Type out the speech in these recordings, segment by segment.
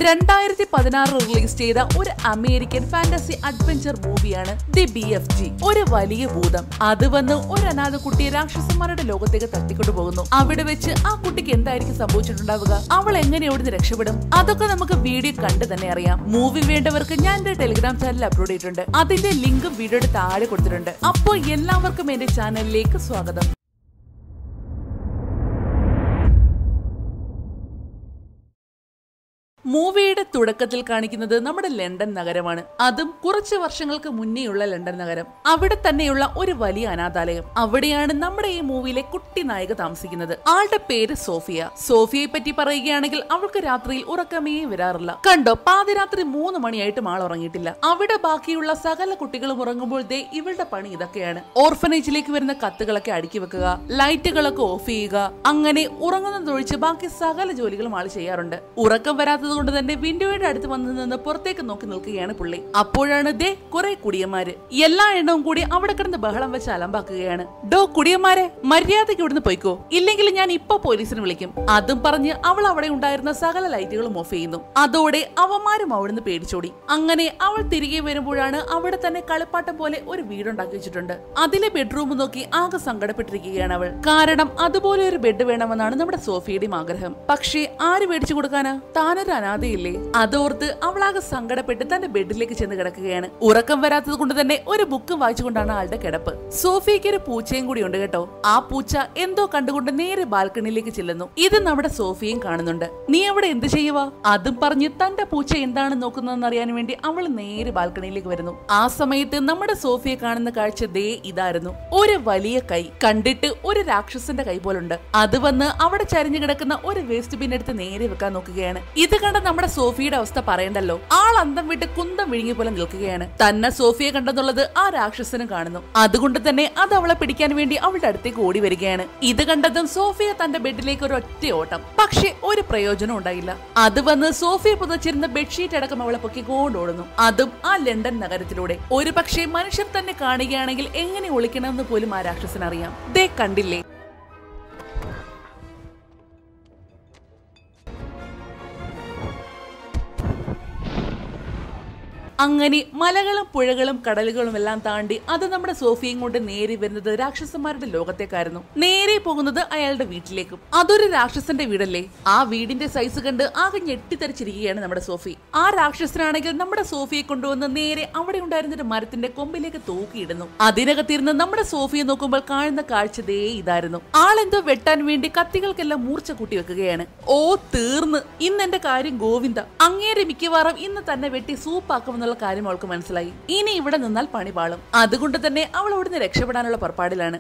രണ്ടായിരത്തി പതിനാറ് റിലീസ് ചെയ്ത ഒരു അമേരിക്കൻ ഫാന്റസി അഡ്വഞ്ചർ മൂവിയാണ് ദി ബി എഫ് ജി ഒരു വലിയ ഭൂതം അത് വന്ന് ഒരു അനാഥ കുട്ടിയെ രാക്ഷസന്മാരുടെ ലോകത്തേക്ക് തട്ടിക്കൊണ്ടു പോകുന്നു അവിടെ വെച്ച് ആ കുട്ടിക്ക് എന്തായിരിക്കും സംഭവിച്ചിട്ടുണ്ടാവുക അവൾ എങ്ങനെ ഇവിടുന്ന് രക്ഷപ്പെടും അതൊക്കെ നമുക്ക് വീഡിയോ കണ്ട് തന്നെ അറിയാം മൂവി വേണ്ടവർക്ക് ഞാൻ എന്റെ ടെലിഗ്രാം ചാനലിൽ അപ്ലോഡ് ചെയ്തിട്ടുണ്ട് അതിന്റെ ലിങ്ക് വീഡിയോയുടെ താഴെ കൊടുത്തിട്ടുണ്ട് അപ്പോൾ എല്ലാവർക്കും എന്റെ ചാനലിലേക്ക് സ്വാഗതം മൂവിയുടെ തുടക്കത്തിൽ കാണിക്കുന്നത് നമ്മുടെ ലണ്ടൻ നഗരമാണ് അതും കുറച്ച് വർഷങ്ങൾക്ക് മുന്നേയുള്ള ലണ്ടൻ നഗരം അവിടെ തന്നെയുള്ള ഒരു വലിയ അനാഥാലയം അവിടെയാണ് നമ്മുടെ ഈ മൂവിയിലെ കുട്ടി നായിക താമസിക്കുന്നത് ആളുടെ പേര് സോഫിയ സോഫിയയെ പറ്റി പറയുകയാണെങ്കിൽ അവൾക്ക് രാത്രിയിൽ ഉറക്കമേ വരാറില്ല കണ്ടോ പാതിരാത്രി മൂന്ന് മണിയായിട്ടും ആൾ ഉറങ്ങിയിട്ടില്ല അവിടെ ബാക്കിയുള്ള സകല കുട്ടികളും ഉറങ്ങുമ്പോൾ ദേ ഇവളുടെ പണി ഇതൊക്കെയാണ് ഓർഫനേജിലേക്ക് വരുന്ന കത്തുകളൊക്കെ അടുക്കി വെക്കുക ലൈറ്റുകളൊക്കെ ഓഫ് ചെയ്യുക അങ്ങനെ ഉറങ്ങുന്നതൊഴിച്ച് ബാക്കി സകല ജോലികളും ആൾ ചെയ്യാറുണ്ട് ഉറക്കം വരാത്തത് കൊണ്ട് തന്നെ വിൻഡോയുടെ അടുത്ത് വന്ന് നിന്ന് പുറത്തേക്ക് നോക്കി നിൽക്കുകയാണ് പുള്ളി അപ്പോഴാണ് ദേ കുറെ കുടിയന്മാര് എല്ലാ എണ്ണവും കൂടി അവിടെ കിടന്ന് ബഹളം വെച്ച് അലമ്പാക്കുകയാണ് ഡോ കുടിയന്മാരെ മര്യാദയ്ക്ക് ഇവിടുന്ന് പോയിക്കോ ഇല്ലെങ്കിൽ ഞാൻ ഇപ്പൊ പോലീസിനെ വിളിക്കും അതും പറഞ്ഞ് അവൾ അവിടെ ഉണ്ടായിരുന്ന സകല ലൈറ്റുകളും ഓഫ് ചെയ്യുന്നു അതോടെ അവന്മാരും അവിടുന്ന് പേടിച്ചോടി അങ്ങനെ അവൾ തിരികെ വരുമ്പോഴാണ് അവിടെ തന്നെ കളിപ്പാട്ടം പോലെ ഒരു വീടുണ്ടാക്കി വെച്ചിട്ടുണ്ട് അതിലെ ബെഡ്റൂം നോക്കി ആകെ സങ്കടപ്പെട്ടിരിക്കുകയാണ് അവൾ കാരണം അതുപോലെ ഒരു ബെഡ് വേണമെന്നാണ് നമ്മുടെ സോഫിയുടെയും ആഗ്രഹം പക്ഷേ ആര് മേടിച്ചു കൊടുക്കാനാ താനൊരു അനാഥയില്ലേ അതോർത്ത് അവളാകെ സങ്കടപ്പെട്ട് തന്റെ ബെഡിലേക്ക് ചെന്ന് കിടക്കുകയാണ് ഉറക്കം വരാത്തത് കൊണ്ട് തന്നെ ഒരു ബുക്ക് വായിച്ചുകൊണ്ടാണ് ആളുടെ കിടപ്പ് സോഫിയയ്ക്ക് ഒരു പൂച്ചയും കൂടി ഉണ്ട് കേട്ടോ ആ പൂച്ച എന്തോ കണ്ടുകൊണ്ട് നേരെ ബാൽക്കണിയിലേക്ക് ചെല്ലുന്നു ഇത് നമ്മുടെ സോഫിയയും കാണുന്നുണ്ട് നീ അവിടെ എന്ത് ചെയ്യുവാ അതും പറഞ്ഞ് തന്റെ പൂച്ച എന്താണ് നോക്കുന്നതെന്ന് അറിയാൻ വേണ്ടി അവൾ നേരെ ബാൽക്കണിയിലേക്ക് വരുന്നു ആ സമയത്ത് നമ്മുടെ സോഫിയെ കാണുന്ന കാഴ്ച ദേ ഇതായിരുന്നു ഒരു വലിയ കൈ കണ്ടിട്ട് ഒരു രാക്ഷസന്റെ കൈ പോലുണ്ട് അത് വന്ന് അവിടെ ചരിഞ്ഞു കിടക്കുന്ന ഒരു വേസ്റ്റ് ബിൻ എടുത്ത് നേരെ വെക്കാൻ നോക്കുകയാണ് ഇത് കണ്ട നമ്മുടെ സോഫിയുടെ അവസ്ഥ പറയണ്ടല്ലോ ആൾ അന്തം വിട്ട് കുന്തം വിഴുങ്ങി പോലെ നിൽക്കുകയാണ് തന്നെ സോഫിയെ കണ്ടെന്നുള്ളത് ആ രാക്ഷസനും കാണുന്നു അതുകൊണ്ട് തന്നെ അത് അവളെ പിടിക്കാൻ വേണ്ടി അവളുടെ അടുത്തേക്ക് ഓടി വരികയാണ് ഇത് കണ്ടതും സോഫിയ തന്റെ ബെഡിലേക്ക് ഒരു ഒറ്റ ഓട്ടം പക്ഷെ ഒരു പ്രയോജനം ഉണ്ടായില്ല അത് വന്ന് സോഫിയ പുതച്ചിരുന്ന ബെഡ്ഷീറ്റ് അടക്കം അവളെ പൊക്കിക്കൊണ്ട് ഓടുന്നു അതും ആ ലണ്ടൻ നഗരത്തിലൂടെ ഒരു പക്ഷേ മനുഷ്യർ തന്നെ കാണുകയാണെങ്കിൽ എങ്ങനെ ഒളിക്കണമെന്ന് പോലും ആ രാക്ഷസൻ അറിയാം ദേ കണ്ടില്ലേ അങ്ങനെ മലകളും പുഴകളും കടലുകളും എല്ലാം താണ്ടി അത് നമ്മുടെ സോഫിയും കൊണ്ട് നേരെ വരുന്നത് രാക്ഷസന്മാരുടെ ലോകത്തേക്കായിരുന്നു നേരെ പോകുന്നത് അയാളുടെ വീട്ടിലേക്കും അതൊരു രാക്ഷസന്റെ വീടല്ലേ ആ വീടിന്റെ സൈസ് കണ്ട് ആകെ ഞെട്ടിത്തരിച്ചിരിക്കുകയാണ് നമ്മുടെ സോഫി ആ രാക്ഷസനാണെങ്കിൽ നമ്മുടെ സോഫിയെ കൊണ്ടുവന്ന് നേരെ അവിടെ ഉണ്ടായിരുന്ന ഒരു മരത്തിന്റെ കൊമ്പിലേക്ക് തൂക്കിയിടുന്നു അതിനകത്തിരുന്ന് നമ്മുടെ സോഫിയെ നോക്കുമ്പോൾ കാണുന്ന കാഴ്ച ദേ ഇതായിരുന്നു ആളെന്തോ വെട്ടാൻ വേണ്ടി കത്തികൾക്കെല്ലാം മൂർച്ച കൂട്ടി വെക്കുകയാണ് ഓ തീർന്ന് ഇന്ന് എന്റെ കാര്യം ഗോവിന്ദ അങ്ങേരെ മിക്കവാറും ഇന്ന് തന്നെ വെട്ടി സൂപ്പാക്കുമെന്നുള്ള കാര്യം അവൾക്ക് മനസ്സിലായി ഇനി ഇവിടെ നിന്നാൽ പണി പാളും അതുകൊണ്ട് തന്നെ അവൾ അവിടുന്ന് രക്ഷപ്പെടാനുള്ള പുറപ്പാടിലാണ്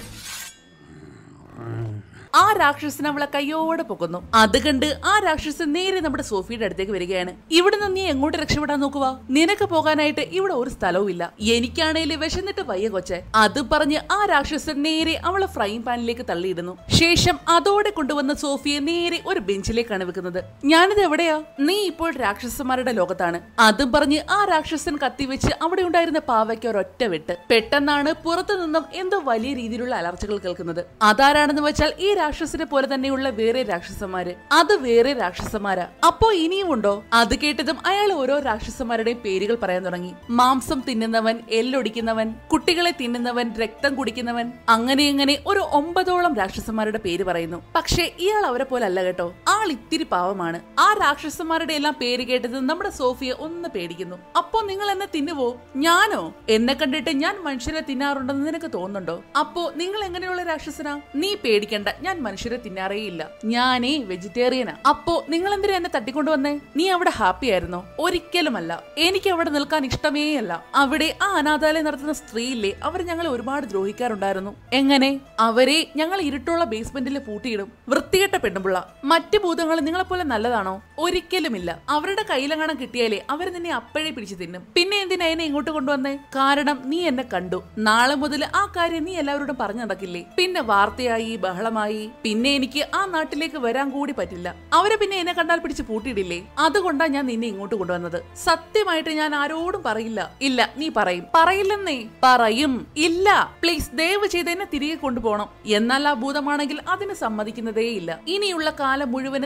ആ രാക്ഷസൻ അവളെ കയ്യോടെ പൊക്കുന്നു അത് കണ്ട് ആ രാക്ഷസൻ നേരെ നമ്മുടെ സോഫിയുടെ അടുത്തേക്ക് വരികയാണ് ഇവിടെ നിന്ന് നീ എങ്ങോട്ട് രക്ഷപ്പെടാൻ നോക്കുക നിനക്ക് പോകാനായിട്ട് ഇവിടെ ഒരു സ്ഥലവും ഇല്ല എനിക്കാണേല് വിശന്നിട്ട് വയ്യ കൊച്ചെ അത് പറഞ്ഞ് ആ രാക്ഷസൻ നേരെ അവളെ ഫ്രൈങ് പാനിലേക്ക് തള്ളിയിടുന്നു ശേഷം അതോടെ കൊണ്ടുവന്ന സോഫിയെ നേരെ ഒരു ബെഞ്ചിലേക്കാണ് വെക്കുന്നത് ഞാനിത് എവിടെയാ നീ ഇപ്പോൾ രാക്ഷസന്മാരുടെ ലോകത്താണ് അതും പറഞ്ഞ് ആ രാക്ഷസൻ കത്തിവെച്ച് അവിടെ ഉണ്ടായിരുന്ന പാവയ്ക്ക് ഒരൊറ്റ വെട്ട് പെട്ടെന്നാണ് പുറത്തു നിന്നും എന്തോ വലിയ രീതിയിലുള്ള അലർച്ചകൾ കേൾക്കുന്നത് അതാരാണെന്ന് വെച്ചാൽ ഈ രാക്ഷസിനെ പോലെ തന്നെയുള്ള വേറെ രാക്ഷസന്മാര് അത് വേറെ രാക്ഷസന്മാരാ അപ്പോ ഇനിയും ഉണ്ടോ അത് കേട്ടതും അയാൾ ഓരോ രാക്ഷസന്മാരുടെയും പേരുകൾ പറയാൻ തുടങ്ങി മാംസം തിന്നുന്നവൻ എല്ലൊടിക്കുന്നവൻ കുട്ടികളെ തിന്നുന്നവൻ രക്തം കുടിക്കുന്നവൻ അങ്ങനെ അങ്ങനെ ഒരു ഒമ്പതോളം രാക്ഷസന്മാരുടെ പേര് പറയുന്നു പക്ഷേ ഇയാൾ അവരെ പോലെ അല്ല കേട്ടോ ആൾ ഇത്തിരി പാവമാണ് ആ രാക്ഷസന്മാരുടെ എല്ലാം പേര് കേട്ടത് നമ്മുടെ സോഫിയ ഒന്ന് പേടിക്കുന്നു അപ്പോ നിങ്ങൾ എന്നെ തിന്നുവോ ഞാനോ എന്നെ കണ്ടിട്ട് ഞാൻ മനുഷ്യരെ തിന്നാറുണ്ടെന്ന് നിനക്ക് തോന്നുന്നുണ്ടോ അപ്പോ നിങ്ങൾ എങ്ങനെയുള്ള രാക്ഷസനാ നീ പേടിക്കണ്ട ഞാൻ മനുഷ്യരെ തിന്നാറേയില്ല ഞാനേ വെജിറ്റേറിയനാ അപ്പോ നിങ്ങൾ എന്തിനാ എന്നെ തട്ടിക്കൊണ്ടുവന്നേ നീ അവിടെ ഹാപ്പി ആയിരുന്നോ ഒരിക്കലുമല്ല എനിക്ക് അവിടെ നിൽക്കാൻ ഇഷ്ടമേ അല്ല അവിടെ ആ അനാഥാലയം നടത്തുന്ന സ്ത്രീയില്ലേ അവർ ഞങ്ങളെ ഒരുപാട് ദ്രോഹിക്കാറുണ്ടായിരുന്നു എങ്ങനെ അവരെ ഞങ്ങൾ ഇരുട്ടുള്ള ബേസ്മെന്റിൽ പൂട്ടിയിടും വൃത്തികെട്ട പെണ്ണുപിള്ള മറ്റു ഭൂതങ്ങൾ നിങ്ങളെ പോലെ നല്ലതാണോ ഒരിക്കലുമില്ല അവരുടെ കയ്യിലെങ്ങാണം കിട്ടിയാലേ അവർ നിന്നെ അപ്പോഴേ പിടിച്ചു തിന്നും പിന്നെ എന്തിനാ എന്നെ ഇങ്ങോട്ട് കൊണ്ടുവന്നേ കാരണം നീ എന്നെ കണ്ടു നാളെ മുതൽ ആ കാര്യം നീ എല്ലാവരോടും പറഞ്ഞു നടക്കില്ലേ പിന്നെ വാർത്തയായി ബഹളമായി പിന്നെ എനിക്ക് ആ നാട്ടിലേക്ക് വരാൻ കൂടി പറ്റില്ല അവരെ പിന്നെ എന്നെ കണ്ടാൽ പിടിച്ച് പൂട്ടിയിടില്ലേ അതുകൊണ്ടാ ഞാൻ നിന്നെ ഇങ്ങോട്ട് കൊണ്ടുവന്നത് സത്യമായിട്ട് ഞാൻ ആരോടും പറയില്ല ഇല്ല നീ പറയും പറയില്ലെന്നേ പറയും ഇല്ല പ്ലീസ് ദയവ് ചെയ്ത് എന്നെ തിരികെ കൊണ്ടുപോകണം എന്നാൽ ആ ഭൂതമാണെങ്കിൽ അതിന് സമ്മതിക്കുന്നതേ ഇല്ല ഇനിയുള്ള കാലം മുഴുവനും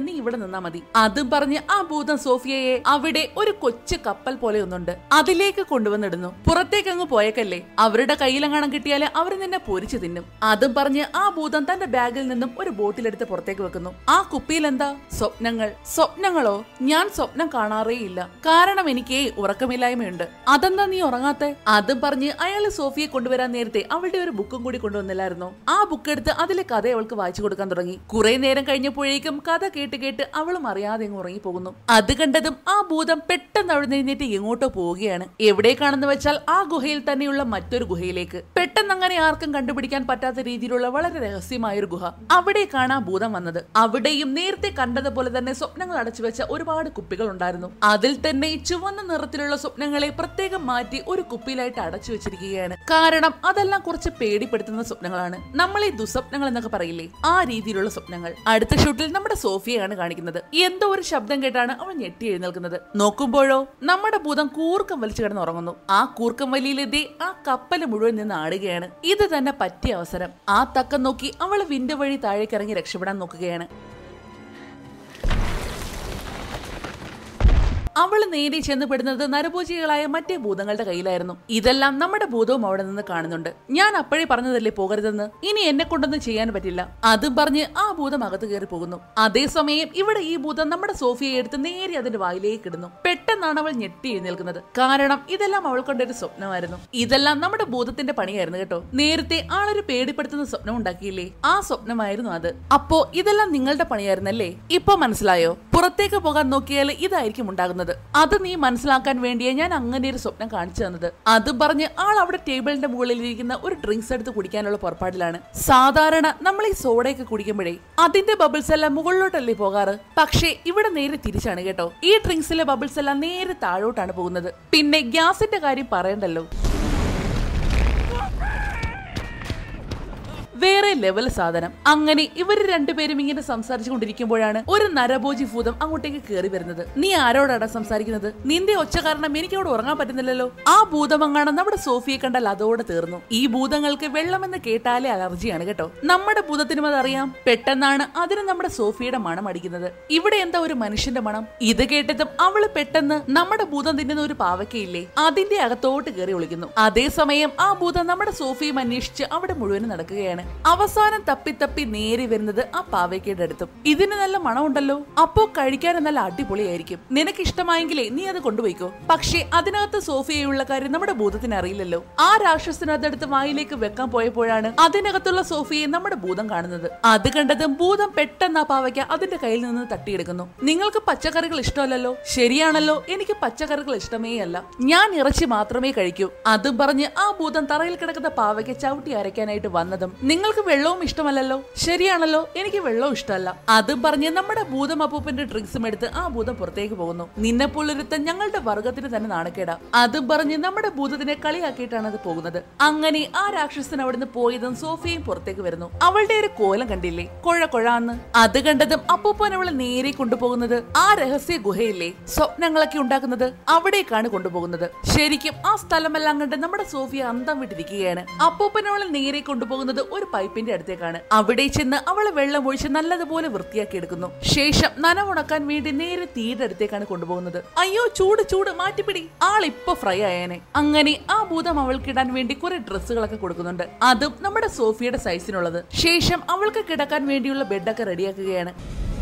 നീ ഇവിടെ നിന്നാ മതി അതും പറഞ്ഞ് ആ ഭൂതം സോഫിയയെ അവിടെ ഒരു കൊച്ചു കപ്പൽ പോലെ ഒന്നുണ്ട് അതിലേക്ക് കൊണ്ടുവന്നിടുന്നു പുറത്തേക്ക് അങ്ങ് പോയേക്കല്ലേ അവരുടെ കയ്യിലെങ്ങാണം കിട്ടിയാല് അവർ നിന്നെ പൊരിച്ചു തിന്നും അതും പറഞ്ഞ് ആ ഭൂതം തന്റെ ബാഗിൽ നിന്നും ഒരു ബോട്ടിലെടുത്ത് പുറത്തേക്ക് വെക്കുന്നു ആ കുപ്പിയിൽ എന്താ സ്വപ്നങ്ങൾ സ്വപ്നങ്ങളോ ഞാൻ സ്വപ്നം കാണാറേയില്ല കാരണം എനിക്ക് ഉറക്കമില്ലായ്മയുണ്ട് അതെന്താ നീ ഉറങ്ങാത്തെ അതും പറഞ്ഞ് അയാൾ സോഫിയെ കൊണ്ടുവരാൻ നേരത്തെ അവളുടെ ഒരു ബുക്കും കൂടി കൊണ്ടുവന്നില്ലായിരുന്നോ ആ ബുക്ക് എടുത്ത് അതിലെ കഥ അവൾക്ക് വായിച്ചു കൊടുക്കാൻ തുടങ്ങി കുറെ നേരം കഴിഞ്ഞപ്പോഴേക്കും കഥ കേട്ട് കേട്ട് അവളും അറിയാതെ അങ്ങ് ഉറങ്ങിപ്പോകുന്നു അത് കണ്ടതും ആ ഭൂതം പെട്ടെന്ന് അവിടെ എഴുന്നേറ്റ് എങ്ങോട്ടോ പോവുകയാണ് എവിടേക്കാണെന്ന് വെച്ചാൽ ആ ഗുഹയിൽ തന്നെയുള്ള മറ്റൊരു ഗുഹയിലേക്ക് പെട്ടെന്ന് അങ്ങനെ ആർക്കും കണ്ടുപിടിക്കാൻ പറ്റാത്ത രീതിയിലുള്ള വളരെ രഹസ്യമായ ഒരു ഗുഹ അവിടേക്കാണ് ആ ഭൂതം വന്നത് അവിടെയും നേരത്തെ കണ്ടതുപോലെ തന്നെ സ്വപ്നങ്ങൾ അടച്ചു വെച്ച ഒരുപാട് കുപ്പികൾ ഉണ്ടായിരുന്നു അതിൽ തന്നെ ചുവന്ന നിറത്തിലുള്ള സ്വപ്നങ്ങളെ പ്രത്യേകം മാറ്റി ഒരു കുപ്പിയിലായിട്ട് അടച്ചു വെച്ചിരിക്കുകയാണ് കാരണം അതെല്ലാം കുറച്ച് പേടിപ്പെടുത്തുന്ന സ്വപ്നങ്ങളാണ് നമ്മൾ ഈ ദുസ്വപ്നങ്ങൾ എന്നൊക്കെ പറയില്ലേ ആ രീതിയിലുള്ള സ്വപ്നങ്ങൾ അടുത്ത ഷൂട്ടിൽ നമ്മുടെ സോഫിയയാണ് കാണിക്കുന്നത് എന്തോ ഒരു ശബ്ദം കേട്ടാണ് അവൾ ഞെട്ടി എഴുന്നേൽക്കുന്നത് നോക്കുമ്പോഴോ നമ്മുടെ ഭൂതം കൂർക്കം വലിച്ചു കിടന്ന് ഉറങ്ങുന്നു ആ കൂർക്കം വലിയിലെത്തി ആ കപ്പൽ മുഴുവൻ നിന്ന് ആടുകയാണ് ഇത് തന്നെ പറ്റിയ അവസരം ആ തക്കം നോക്കി അവൾ വിൻഡോ വഴി താഴേക്ക് ഇറങ്ങി രക്ഷപ്പെടാൻ നോക്കുകയാണ് അവൾ നേരെ ചെന്നപ്പെടുന്നത് നരഭോജികളായ മറ്റേ ഭൂതങ്ങളുടെ കയ്യിലായിരുന്നു ഇതെല്ലാം നമ്മുടെ ഭൂതവും അവിടെ നിന്ന് കാണുന്നുണ്ട് ഞാൻ അപ്പോഴേ പറഞ്ഞതല്ലേ പോകരുതെന്ന് ഇനി എന്നെ കൊണ്ടൊന്നും ചെയ്യാൻ പറ്റില്ല അതും പറഞ്ഞ് ആ ഭൂതം അകത്ത് കയറി പോകുന്നു അതേസമയം ഇവിടെ ഈ ഭൂതം നമ്മുടെ സോഫിയെ എടുത്ത് നേരെ അതിന്റെ വായിലേക്ക് ഇടുന്നു പെട്ടെന്നാണ് അവൾ ഞെട്ടി എഴുന്നേൽക്കുന്നത് കാരണം ഇതെല്ലാം അവൾ കൊണ്ടൊരു സ്വപ്നമായിരുന്നു ഇതെല്ലാം നമ്മുടെ ഭൂതത്തിന്റെ പണിയായിരുന്നു കേട്ടോ നേരത്തെ ആളൊരു പേടിപ്പെടുത്തുന്ന സ്വപ്നം ഉണ്ടാക്കിയില്ലേ ആ സ്വപ്നമായിരുന്നു അത് അപ്പോ ഇതെല്ലാം നിങ്ങളുടെ പണിയായിരുന്നല്ലേ ഇപ്പൊ മനസ്സിലായോ പുറത്തേക്ക് പോകാൻ നോക്കിയാൽ ഇതായിരിക്കും ഉണ്ടാകുന്നത് അത് നീ മനസ്സിലാക്കാൻ വേണ്ടിയേ ഞാൻ അങ്ങനെ ഒരു സ്വപ്നം കാണിച്ചു തന്നത് അത് പറഞ്ഞ് ആൾ അവിടെ ടേബിളിന്റെ മുകളിൽ ഇരിക്കുന്ന ഒരു ഡ്രിങ്ക്സ് എടുത്ത് കുടിക്കാനുള്ള പുറപ്പാടിലാണ് സാധാരണ നമ്മൾ ഈ സോഡയൊക്കെ കുടിക്കുമ്പോഴേ അതിന്റെ ബബിൾസ് എല്ലാം മുകളിലോട്ടല്ലേ പോകാറ് പക്ഷേ ഇവിടെ നേരെ തിരിച്ചാണ് കേട്ടോ ഈ ഡ്രിങ്ക്സിലെ ബബിൾസ് എല്ലാം നേരെ താഴോട്ടാണ് പോകുന്നത് പിന്നെ ഗ്യാസിന്റെ കാര്യം പറയണ്ടല്ലോ വേറെ ലെവൽ സാധനം അങ്ങനെ ഇവര് രണ്ടുപേരും ഇങ്ങനെ സംസാരിച്ചു കൊണ്ടിരിക്കുമ്പോഴാണ് ഒരു നരഭോജി ഭൂതം അങ്ങോട്ടേക്ക് കയറി വരുന്നത് നീ ആരോടാണ് സംസാരിക്കുന്നത് നിന്റെ ഒച്ച കാരണം എനിക്ക് അവിടെ ഉറങ്ങാൻ പറ്റുന്നില്ലല്ലോ ആ ഭൂതമങ്ങാണ് നമ്മുടെ സോഫിയെ കണ്ടാൽ അതോടെ തീർന്നു ഈ ഭൂതങ്ങൾക്ക് വെള്ളമെന്ന് കേട്ടാലേ അലർജിയാണ് കേട്ടോ നമ്മുടെ ഭൂതത്തിനും അതറിയാം പെട്ടെന്നാണ് അതിന് നമ്മുടെ സോഫിയുടെ മണം അടിക്കുന്നത് ഇവിടെ എന്താ ഒരു മനുഷ്യന്റെ മണം ഇത് കേട്ടതും അവള് പെട്ടെന്ന് നമ്മുടെ ഭൂതം തിന്നുന്ന ഒരു പാവക്കയില്ലേ അതിന്റെ അകത്തോട്ട് കയറി ഒളിക്കുന്നു അതേസമയം ആ ഭൂതം നമ്മുടെ സോഫിയും അന്വേഷിച്ച് അവിടെ മുഴുവനും നടക്കുകയാണ് അവസാനം തപ്പി തപ്പി നേരി വരുന്നത് ആ പാവയ്ക്കയുടെ അടുത്തും ഇതിന് നല്ല മണമുണ്ടല്ലോ അപ്പോ കഴിക്കാനും നല്ല അടിപൊളിയായിരിക്കും നിനക്ക് ഇഷ്ടമായെങ്കിലേ നീ അത് കൊണ്ടുപോയിക്കോ പക്ഷേ അതിനകത്ത് സോഫിയയുള്ള കാര്യം നമ്മുടെ ഭൂതത്തിന് അറിയില്ലല്ലോ ആ രാക്ഷസന് അതെടുത്ത് വായിലേക്ക് വെക്കാൻ പോയപ്പോഴാണ് അതിനകത്തുള്ള സോഫിയെ നമ്മുടെ ഭൂതം കാണുന്നത് അത് കണ്ടതും ഭൂതം പെട്ടെന്ന് ആ പാവയ്ക്ക അതിന്റെ കയ്യിൽ നിന്ന് തട്ടിയെടുക്കുന്നു നിങ്ങൾക്ക് പച്ചക്കറികൾ ഇഷ്ടമല്ലല്ലോ ശരിയാണല്ലോ എനിക്ക് പച്ചക്കറികൾ ഇഷ്ടമേ അല്ല ഞാൻ ഇറച്ചി മാത്രമേ കഴിക്കൂ അതും പറഞ്ഞ് ആ ഭൂതം തറയിൽ കിടക്കുന്ന പാവയ്ക്ക് ചവിട്ടി അരയ്ക്കാനായിട്ട് വന്നതും നിങ്ങൾക്ക് വെള്ളവും ഇഷ്ടമല്ലല്ലോ ശരിയാണല്ലോ എനിക്ക് വെള്ളവും ഇഷ്ടമല്ല അതും പറഞ്ഞ് നമ്മുടെ ഭൂതം അപ്പൂപ്പന്റെ ഡ്രിങ്ക്സും എടുത്ത് ആ ഭൂതം പുറത്തേക്ക് പോകുന്നു നിന്നെ പോലൊരുത്തൻ ഞങ്ങളുടെ വർഗത്തിന് തന്നെ നാണക്കേടാ അതും പറഞ്ഞ് നമ്മുടെ ഭൂതത്തിനെ കളിയാക്കിയിട്ടാണ് അത് പോകുന്നത് അങ്ങനെ ആ രാക്ഷസൻ അവിടുന്ന് പോയതും സോഫിയയും പുറത്തേക്ക് വരുന്നു അവളുടെ ഒരു കോലം കണ്ടില്ലേ കൊഴ കൊഴാന്ന് അത് കണ്ടതും അപ്പൂപ്പൻ അവളെ നേരെ കൊണ്ടുപോകുന്നത് ആ രഹസ്യ ഗുഹയില്ലേ സ്വപ്നങ്ങളൊക്കെ ഉണ്ടാക്കുന്നത് അവിടേക്കാണ് കൊണ്ടുപോകുന്നത് ശരിക്കും ആ സ്ഥലമെല്ലാം കണ്ട് നമ്മുടെ സോഫിയ അന്തം വിട്ടിരിക്കുകയാണ് അപ്പൂപ്പൻ അവളെ നേരെ കൊണ്ടുപോകുന്നത് ഒരു പൈപ്പിന്റെ അടുത്തേക്കാണ് അവിടെ ചെന്ന് അവളെ വെള്ളം ഒഴിച്ച് നല്ലതുപോലെ വൃത്തിയാക്കി എടുക്കുന്നു ശേഷം നനവുണക്കാൻ വേണ്ടി നേരെ തീയുടെ അടുത്തേക്കാണ് കൊണ്ടുപോകുന്നത് അയ്യോ ചൂട് ചൂട് മാറ്റിപ്പിടി ആൾ ഇപ്പൊ ഫ്രൈ ആയേനെ അങ്ങനെ ആ ഭൂതം അവൾക്കിടാൻ വേണ്ടി കുറെ ഡ്രസ്സുകളൊക്കെ കൊടുക്കുന്നുണ്ട് അതും നമ്മുടെ സോഫിയുടെ സൈസിനുള്ളത് ശേഷം അവൾക്ക് കിടക്കാൻ വേണ്ടിയുള്ള ബെഡൊക്കെ റെഡിയാക്കുകയാണ്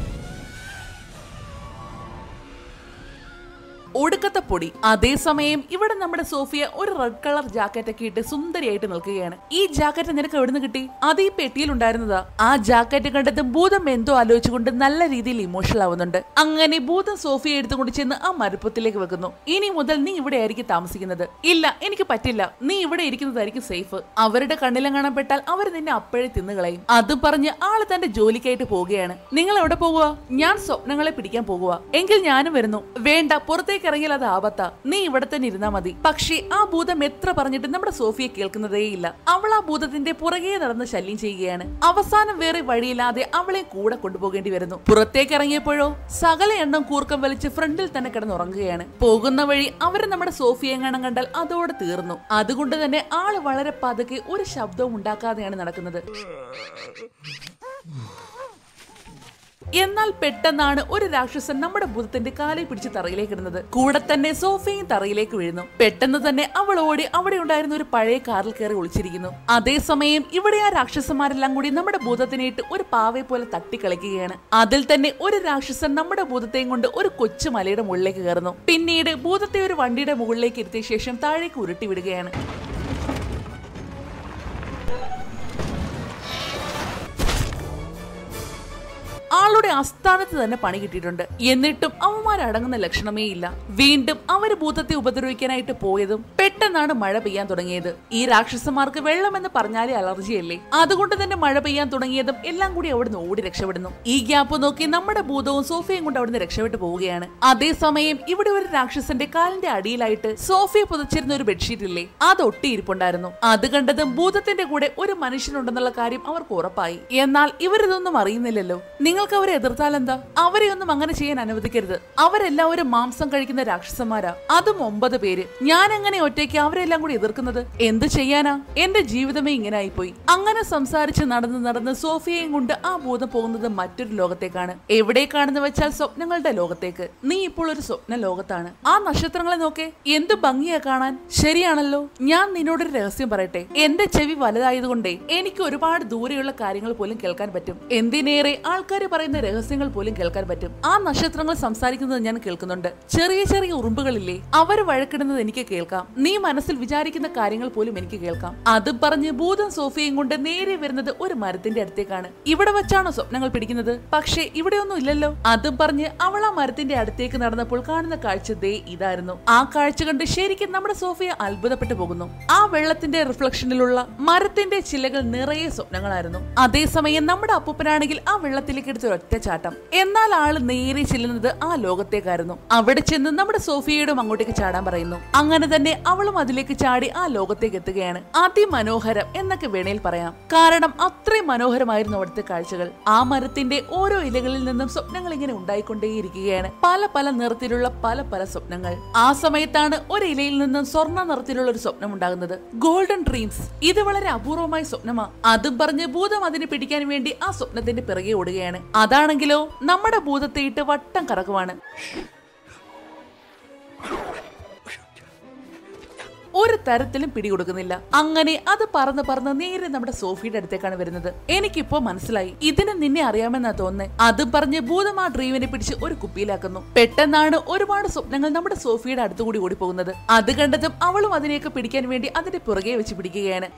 ഒടുക്കത്തെ പൊടി അതേസമയം ഇവിടെ നമ്മുടെ സോഫിയ ഒരു റെഡ് കളർ ജാക്കറ്റ് ഒക്കെ ഇട്ട് സുന്ദരിയായിട്ട് നിൽക്കുകയാണ് ഈ ജാക്കറ്റ് നിനക്ക് എവിടുന്ന് കിട്ടി അത് ഈ പെട്ടിയിൽ ഉണ്ടായിരുന്നതാ ആ ജാക്കറ്റ് കണ്ടത് ഭൂതം എന്തോ ആലോചിച്ചുകൊണ്ട് നല്ല രീതിയിൽ ഇമോഷണൽ ആവുന്നുണ്ട് അങ്ങനെ ഭൂതം സോഫിയെ എടുത്തുകൊണ്ട് ചെന്ന് ആ മരുപ്പത്തിലേക്ക് വെക്കുന്നു ഇനി മുതൽ നീ ഇവിടെ ആയിരിക്കും താമസിക്കുന്നത് ഇല്ല എനിക്ക് പറ്റില്ല നീ ഇവിടെ ഇരിക്കുന്നതായിരിക്കും സേഫ് അവരുടെ കണ്ണിലും കാണപ്പെട്ടാൽ അവർ നിന്നെ അപ്പോഴേ തിന്നുകളയും അത് പറഞ്ഞ് ആള് തന്റെ ജോലിക്കായിട്ട് പോവുകയാണ് നിങ്ങൾ എവിടെ പോകുക ഞാൻ സ്വപ്നങ്ങളെ പിടിക്കാൻ പോകുക എങ്കിൽ ഞാനും വരുന്നു വേണ്ട പുറത്തേക്ക് ഇറങ്ങിയാൽ അത് ആപത്താ നീ ഇവിടെ തന്നെ ഇരുന്നാ മതി പക്ഷേ ആ ഭൂതം എത്ര പറഞ്ഞിട്ട് നമ്മുടെ സോഫിയെ കേൾക്കുന്നതേയില്ല അവൾ ആ ഭൂതത്തിന്റെ പുറകെ നടന്ന് ശല്യം ചെയ്യുകയാണ് അവസാനം വേറെ വഴിയില്ലാതെ അവളെ കൂടെ കൊണ്ടുപോകേണ്ടി വരുന്നു പുറത്തേക്ക് ഇറങ്ങിയപ്പോഴോ സകല എണ്ണം കൂർക്കം വലിച്ച് ഫ്രണ്ടിൽ തന്നെ കിടന്നുറങ്ങുകയാണ് പോകുന്ന വഴി അവർ നമ്മുടെ സോഫിയെ എങ്ങാനും കണ്ടാൽ അതോടെ തീർന്നു അതുകൊണ്ട് തന്നെ ആള് വളരെ പതുക്കെ ഒരു ശബ്ദവും ഉണ്ടാക്കാതെയാണ് നടക്കുന്നത് എന്നാൽ പെട്ടെന്നാണ് ഒരു രാക്ഷസൻ നമ്മുടെ ഭൂതത്തിന്റെ കാലിൽ പിടിച്ച് തറയിലേക്ക് ഇടുന്നത് കൂടെ തന്നെ സോഫയും തറയിലേക്ക് വീഴുന്നു പെട്ടെന്ന് തന്നെ അവൾ ഓടി അവിടെ ഉണ്ടായിരുന്ന ഒരു പഴയ കാറിൽ കയറി ഒളിച്ചിരിക്കുന്നു അതേസമയം ഇവിടെ ആ രാക്ഷസന്മാരെല്ലാം കൂടി നമ്മുടെ ഭൂതത്തിനെ ഇട്ട് ഒരു പാവയെ പോലെ തട്ടിക്കളിക്കുകയാണ് അതിൽ തന്നെ ഒരു രാക്ഷസൻ നമ്മുടെ ഭൂതത്തെയും കൊണ്ട് ഒരു കൊച്ചു മലയുടെ മുകളിലേക്ക് കയറുന്നു പിന്നീട് ഭൂതത്തെ ഒരു വണ്ടിയുടെ മുകളിലേക്ക് ഇരുത്തിയ ശേഷം താഴേക്ക് ഉരുട്ടി വിടുകയാണ് ആളുടെ ആസ്ഥാനത്ത് തന്നെ പണി കിട്ടിയിട്ടുണ്ട് എന്നിട്ടും അവന്മാർ അടങ്ങുന്ന ലക്ഷണമേ ഇല്ല വീണ്ടും അവര് ഭൂതത്തെ ഉപദ്രവിക്കാനായിട്ട് പോയതും പെട്ടെന്നാണ് മഴ പെയ്യാൻ തുടങ്ങിയത് ഈ രാക്ഷസന്മാർക്ക് വെള്ളമെന്ന് പറഞ്ഞാലേ അലർജിയല്ലേ അതുകൊണ്ട് തന്നെ മഴ പെയ്യാൻ തുടങ്ങിയതും എല്ലാം കൂടി അവിടുന്ന് ഓടി രക്ഷപ്പെടുന്നു ഈ ഗ്യാപ്പ് നോക്കി നമ്മുടെ ഭൂതവും സോഫയും കൊണ്ട് അവിടുന്ന് രക്ഷപ്പെട്ടു പോവുകയാണ് അതേസമയം ഇവിടെ ഒരു രാക്ഷസന്റെ കാലിന്റെ അടിയിലായിട്ട് സോഫയെ പുതച്ചിരുന്ന ഒരു ബെഡ്ഷീറ്റ് ഇല്ലേ അത് ഒട്ടിയിരിപ്പുണ്ടായിരുന്നു അത് കണ്ടതും ഭൂതത്തിന്റെ കൂടെ ഒരു മനുഷ്യനുണ്ടെന്നുള്ള കാര്യം അവർക്ക് ഉറപ്പായി എന്നാൽ ഇവരിതൊന്നും അറിയുന്നില്ലല്ലോ നിങ്ങൾക്ക് അവരെ എതിർത്താൽ എന്താ അവരെ ഒന്നും അങ്ങനെ ചെയ്യാൻ അനുവദിക്കരുത് അവരെല്ലാവരും മാംസം കഴിക്കുന്ന രാക്ഷസന്മാരാ അതും ഒമ്പത് പേര് ഞാൻ എങ്ങനെ ഒറ്റയ്ക്ക് അവരെല്ലാം കൂടി എതിർക്കുന്നത് എന്ത് ചെയ്യാനാ എന്റെ ജീവിതമേ ഇങ്ങനെ ആയിപ്പോയി അങ്ങനെ സംസാരിച്ച് നടന്ന് നടന്ന് സോഫിയയും കൊണ്ട് ആ ഭൂതം പോകുന്നത് മറ്റൊരു ലോകത്തേക്കാണ് എവിടേക്കാണെന്ന് വെച്ചാൽ സ്വപ്നങ്ങളുടെ ലോകത്തേക്ക് നീ ഇപ്പോൾ ഒരു സ്വപ്ന ലോകത്താണ് ആ നക്ഷത്രങ്ങളെ നോക്കേ എന്ത് ഭംഗിയാ കാണാൻ ശരിയാണല്ലോ ഞാൻ നിന്നോടൊരു രഹസ്യം പറയട്ടെ എന്റെ ചെവി വലുതായതുകൊണ്ടേ എനിക്ക് ഒരുപാട് ദൂരെയുള്ള കാര്യങ്ങൾ പോലും കേൾക്കാൻ പറ്റും എന്തിനേറെ ആൾക്കാർ പറയുന്ന രഹസ്യങ്ങൾ പോലും കേൾക്കാൻ പറ്റും ആ നക്ഷത്രങ്ങൾ സംസാരിക്കുന്നത് ഞാൻ കേൾക്കുന്നുണ്ട് ചെറിയ ചെറിയ ഉറുമ്പുകളില്ലേ അവർ വഴക്കിടുന്നത് എനിക്ക് കേൾക്കാം നീ മനസ്സിൽ വിചാരിക്കുന്ന കാര്യങ്ങൾ പോലും എനിക്ക് കേൾക്കാം അത് പറഞ്ഞ് ഭൂതം സോഫിയയും കൊണ്ട് നേരെ വരുന്നത് ഒരു മരത്തിന്റെ അടുത്തേക്കാണ് ഇവിടെ വെച്ചാണോ സ്വപ്നങ്ങൾ പിടിക്കുന്നത് പക്ഷേ ഇവിടെ ഒന്നും ഇല്ലല്ലോ അതും പറഞ്ഞ് അവൾ ആ മരത്തിന്റെ അടുത്തേക്ക് നടന്നപ്പോൾ കാണുന്ന കാഴ്ച ദേ ഇതായിരുന്നു ആ കാഴ്ച കണ്ട് ശരിക്കും നമ്മുടെ സോഫിയ അത്ഭുതപ്പെട്ടു പോകുന്നു ആ വെള്ളത്തിന്റെ റിഫ്ലക്ഷനിലുള്ള മരത്തിന്റെ ചില്ലകൾ നിറയെ സ്വപ്നങ്ങളായിരുന്നു അതേസമയം നമ്മുടെ അപ്പൂപ്പനാണെങ്കിൽ ആ വെള്ളത്തിലേക്ക് എടുത്ത ഒറ്റ ചാട്ടം എന്നാൽ ആള് നേരെ ചെല്ലുന്നത് ആ ലോകത്തേക്കായിരുന്നു അവിടെ ചെന്ന് നമ്മുടെ സോഫിയയോടും അങ്ങോട്ടേക്ക് ചാടാൻ പറയുന്നു അങ്ങനെ തന്നെ അവളും അതിലേക്ക് ചാടി ആ ലോകത്തേക്ക് എത്തുകയാണ് അതിമനോഹരം എന്നൊക്കെ വേണേൽ പറയാം കാരണം അത്രയും മനോഹരമായിരുന്നു അവിടുത്തെ കാഴ്ചകൾ ആ മരത്തിന്റെ ഓരോ ഇലകളിൽ നിന്നും സ്വപ്നങ്ങൾ ഇങ്ങനെ ഉണ്ടായിക്കൊണ്ടേയിരിക്കുകയാണ് പല പല നിറത്തിലുള്ള പല പല സ്വപ്നങ്ങൾ ആ സമയത്താണ് ഒരു ഇലയിൽ നിന്നും സ്വർണ്ണ നിറത്തിലുള്ള ഒരു സ്വപ്നം ഉണ്ടാകുന്നത് ഗോൾഡൻ ഡ്രീംസ് ഇത് വളരെ അപൂർവമായ സ്വപ്നമാ അതും പറഞ്ഞ് ഭൂതം അതിനെ പിടിക്കാൻ വേണ്ടി ആ സ്വപ്നത്തിന്റെ പിറകെ ഓടുകയാണ് അതാണെങ്കിലോ നമ്മുടെ ഭൂതത്തെ ഇട്ട് വട്ടം കറക്കുവാണ് ഒരു തരത്തിലും പിടികൊടുക്കുന്നില്ല അങ്ങനെ അത് പറന്ന് പറന്ന് നേരെ നമ്മുടെ സോഫിയുടെ അടുത്തേക്കാണ് വരുന്നത് എനിക്കിപ്പോ മനസ്സിലായി ഇതിന് നിന്നെ അറിയാമെന്നാ തോന്നുന്നത് അത് പറഞ്ഞ് ഭൂതം ആ ഡ്രീമിനെ പിടിച്ച് ഒരു കുപ്പിയിലാക്കുന്നു പെട്ടെന്നാണ് ഒരുപാട് സ്വപ്നങ്ങൾ നമ്മുടെ സോഫിയുടെ അടുത്തുകൂടി ഓടിപ്പോകുന്നത് അത് കണ്ടതും അവളും അതിനെയൊക്കെ പിടിക്കാൻ വേണ്ടി അതിന്റെ പുറകെ വെച്ച് പിടിക്കുകയാണ്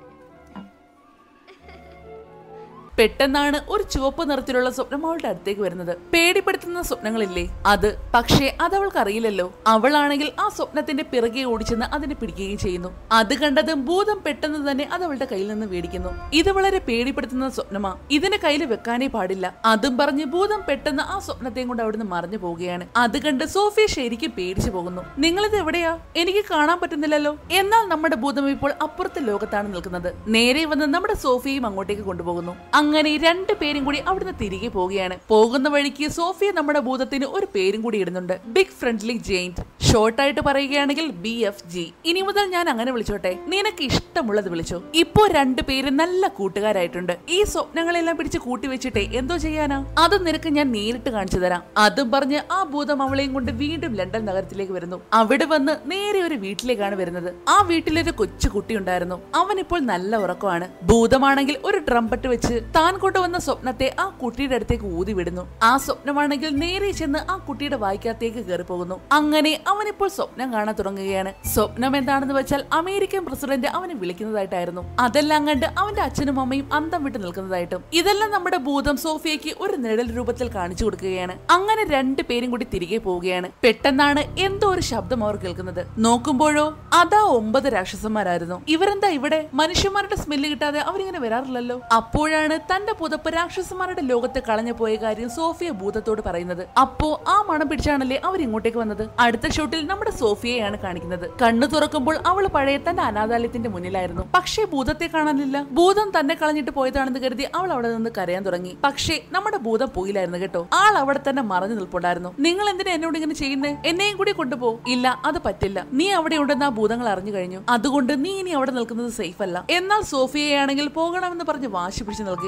പെട്ടെന്നാണ് ഒരു ചുവപ്പ് നിറത്തിലുള്ള സ്വപ്നം അവളുടെ അടുത്തേക്ക് വരുന്നത് പേടിപ്പെടുത്തുന്ന സ്വപ്നങ്ങളില്ലേ അത് പക്ഷേ അത് അവൾക്ക് അറിയില്ലല്ലോ അവളാണെങ്കിൽ ആ സ്വപ്നത്തിന്റെ പിറകെ ഓടിച്ചെന്ന് അതിനെ പിടിക്കുകയും ചെയ്യുന്നു അത് കണ്ടതും ഭൂതം പെട്ടെന്ന് തന്നെ അത് അവളുടെ കയ്യിൽ നിന്ന് മേടിക്കുന്നു ഇത് വളരെ പേടിപ്പെടുത്തുന്ന സ്വപ്നമാ ഇതിനെ കയ്യിൽ വെക്കാനേ പാടില്ല അതും പറഞ്ഞ് ഭൂതം പെട്ടെന്ന് ആ സ്വപ്നത്തെയും കൊണ്ട് അവിടുന്ന് മറിഞ്ഞു പോവുകയാണ് അത് കണ്ട് സോഫിയ ശരിക്കും പേടിച്ചു പോകുന്നു നിങ്ങളിത് എവിടെയാ എനിക്ക് കാണാൻ പറ്റുന്നില്ലല്ലോ എന്നാൽ നമ്മുടെ ഭൂതം ഇപ്പോൾ അപ്പുറത്തെ ലോകത്താണ് നിൽക്കുന്നത് നേരെ വന്ന് നമ്മുടെ സോഫിയയും അങ്ങോട്ടേക്ക് കൊണ്ടുപോകുന്നു അങ്ങനെ രണ്ടു പേരും കൂടി അവിടുന്ന് തിരികെ പോവുകയാണ് പോകുന്ന വഴിക്ക് സോഫിയ നമ്മുടെ ഭൂതത്തിന് ഒരു പേരും കൂടി ഇടുന്നുണ്ട് ബിഗ് ഫ്രണ്ട്ലി ജെയിന്റ് ഷോർട്ടായിട്ട് പറയുകയാണെങ്കിൽ ബി എഫ് ജി ഇനി മുതൽ ഞാൻ അങ്ങനെ വിളിച്ചോട്ടെ നിനക്ക് ഇഷ്ടമുള്ളത് വിളിച്ചോ ഇപ്പോ രണ്ടു പേര് നല്ല കൂട്ടുകാരായിട്ടുണ്ട് ഈ സ്വപ്നങ്ങളെല്ലാം പിടിച്ച് കൂട്ടി വെച്ചിട്ടേ എന്തോ ചെയ്യാനാ അത് നിനക്ക് ഞാൻ നേരിട്ട് കാണിച്ചു തരാം അതും പറഞ്ഞ് ആ ഭൂതം അവളെയും കൊണ്ട് വീണ്ടും ലണ്ടൻ നഗരത്തിലേക്ക് വരുന്നു അവിടെ വന്ന് നേരെ ഒരു വീട്ടിലേക്കാണ് വരുന്നത് ആ വീട്ടിലൊരു കൊച്ചു കുട്ടി ഉണ്ടായിരുന്നു അവൻ ഇപ്പോൾ നല്ല ഉറക്കമാണ് ഭൂതമാണെങ്കിൽ ഒരു ഡ്രംപട്ട് വെച്ച് താൻ കൊണ്ടുവന്ന സ്വപ്നത്തെ ആ കുട്ടിയുടെ അടുത്തേക്ക് ഊതി വിടുന്നു ആ സ്വപ്നമാണെങ്കിൽ നേരെ ചെന്ന് ആ കുട്ടിയുടെ വായിക്കകത്തേക്ക് കയറി പോകുന്നു അങ്ങനെ അവനിപ്പോൾ സ്വപ്നം കാണാൻ തുടങ്ങുകയാണ് സ്വപ്നം എന്താണെന്ന് വെച്ചാൽ അമേരിക്കൻ പ്രസിഡന്റ് അവനെ വിളിക്കുന്നതായിട്ടായിരുന്നു അതെല്ലാം കണ്ട് അവന്റെ അച്ഛനും അമ്മയും അന്തം വിട്ട് നിൽക്കുന്നതായിട്ടും ഇതെല്ലാം നമ്മുടെ ഭൂതം സോഫിയയ്ക്ക് ഒരു നിഴൽ രൂപത്തിൽ കാണിച്ചു കൊടുക്കുകയാണ് അങ്ങനെ രണ്ടു പേരും കൂടി തിരികെ പോവുകയാണ് പെട്ടെന്നാണ് എന്തോ ഒരു ശബ്ദം അവർ കേൾക്കുന്നത് നോക്കുമ്പോഴോ അതാ ഒമ്പത് രാക്ഷസന്മാരായിരുന്നു ഇവരെന്താ ഇവിടെ മനുഷ്യന്മാരുടെ സ്മെല്ല് കിട്ടാതെ അവരിങ്ങനെ വരാറില്ലല്ലോ അപ്പോഴാണ് തന്റെ പുതപ്പ് രാക്ഷസന്മാരുടെ ലോകത്ത് കളഞ്ഞു പോയ കാര്യം സോഫിയ ഭൂതത്തോട് പറയുന്നത് അപ്പോ ആ മണം പിടിച്ചാണല്ലേ അവർ ഇങ്ങോട്ടേക്ക് വന്നത് അടുത്ത ഷോട്ടിൽ നമ്മുടെ സോഫിയയാണ് കാണിക്കുന്നത് കണ്ണു തുറക്കുമ്പോൾ അവൾ പഴയ തന്റെ അനാഥാലയത്തിന്റെ മുന്നിലായിരുന്നു പക്ഷേ ഭൂതത്തെ കാണാനില്ല ഭൂതം തന്നെ കളഞ്ഞിട്ട് പോയതാണെന്ന് കരുതി അവൾ അവിടെ നിന്ന് കരയാൻ തുടങ്ങി പക്ഷേ നമ്മുടെ ഭൂതം പോയില്ലായിരുന്നു കേട്ടോ ആൾ അവിടെ തന്നെ മറഞ്ഞു നിൽപ്പുണ്ടായിരുന്നു നിങ്ങൾ എന്തിനാ എന്നോട് ഇങ്ങനെ ചെയ്യുന്നേ എന്നെയും കൂടി കൊണ്ടുപോ ഇല്ല അത് പറ്റില്ല നീ അവിടെ ഉണ്ടെന്ന് ആ ഭൂതങ്ങൾ അറിഞ്ഞു കഴിഞ്ഞു അതുകൊണ്ട് നീ ഇനി അവിടെ നിൽക്കുന്നത് സേഫ് അല്ല എന്നാൽ സോഫിയയാണെങ്കിൽ പോകണമെന്ന് പറഞ്ഞ് വാശി പിടിച്ച് നിൽക്കുകയാണ്